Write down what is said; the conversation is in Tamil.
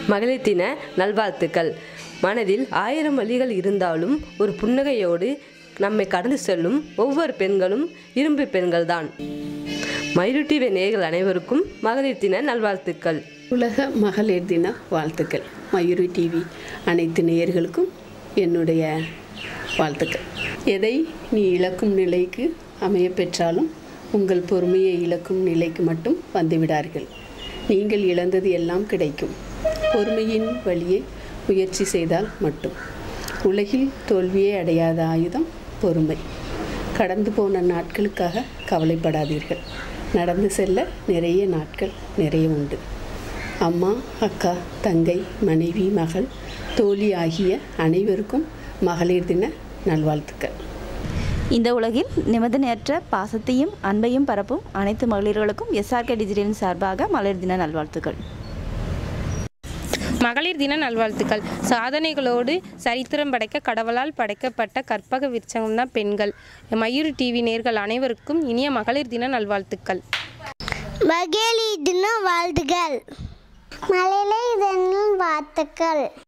மகளிர் தின நல்வாழ்த்துக்கள் மனதில் ஆயிரம் வழிகள் இருந்தாலும் ஒரு புன்னகையோடு நம்மை கடந்து செல்லும் ஒவ்வொரு பெண்களும் இரும்பு பெண்கள்தான் மயூரி டிவி நேயர்கள் அனைவருக்கும் மகளிர் தின நல்வாழ்த்துக்கள் உலக மகளிர் தின வாழ்த்துக்கள் மயூரி டிவி அனைத்து நேயர்களுக்கும் என்னுடைய வாழ்த்துக்கள் எதை நீ இழக்கும் நிலைக்கு அமைய பெற்றாலும் உங்கள் பொறுமையை இழக்கும் நிலைக்கு மட்டும் வந்துவிடார்கள் நீங்கள் இழந்தது எல்லாம் கிடைக்கும் பொறுமையின் வழியே முயற்சி செய்தால் மட்டும் உலகில் தோல்வியே அடையாத ஆயுதம் பொறுமை கடந்து போன நாட்களுக்காக கவலைப்படாதீர்கள் நடந்து செல்ல நிறைய நாட்கள் நிறைய உண்டு அம்மா அக்கா தங்கை மனைவி மகள் தோழி ஆகிய அனைவருக்கும் மகளிர் தின நல்வாழ்த்துக்கள் இந்த உலகில் நிபந்தனையற்ற பாசத்தையும் அன்பையும் பரப்பும் அனைத்து மகளிர்களுக்கும் எஸ்ஆர்கே டிஜிட்டலின் சார்பாக மலர் தின நல்வாழ்த்துக்கள் மகளிர் தின நல்வாழ்த்துக்கள் சாதனைகளோடு சரித்திரம் படைக்க கடவுளால் படைக்கப்பட்ட கற்பக விருச்சகம் தான் பெண்கள் மயூர் டிவி நேர்கள் அனைவருக்கும் இனிய மகளிர் தின நல்வாழ்த்துக்கள் மகளிர் தின வாழ்த்துக்கள் மழலை தின வாழ்த்துக்கள்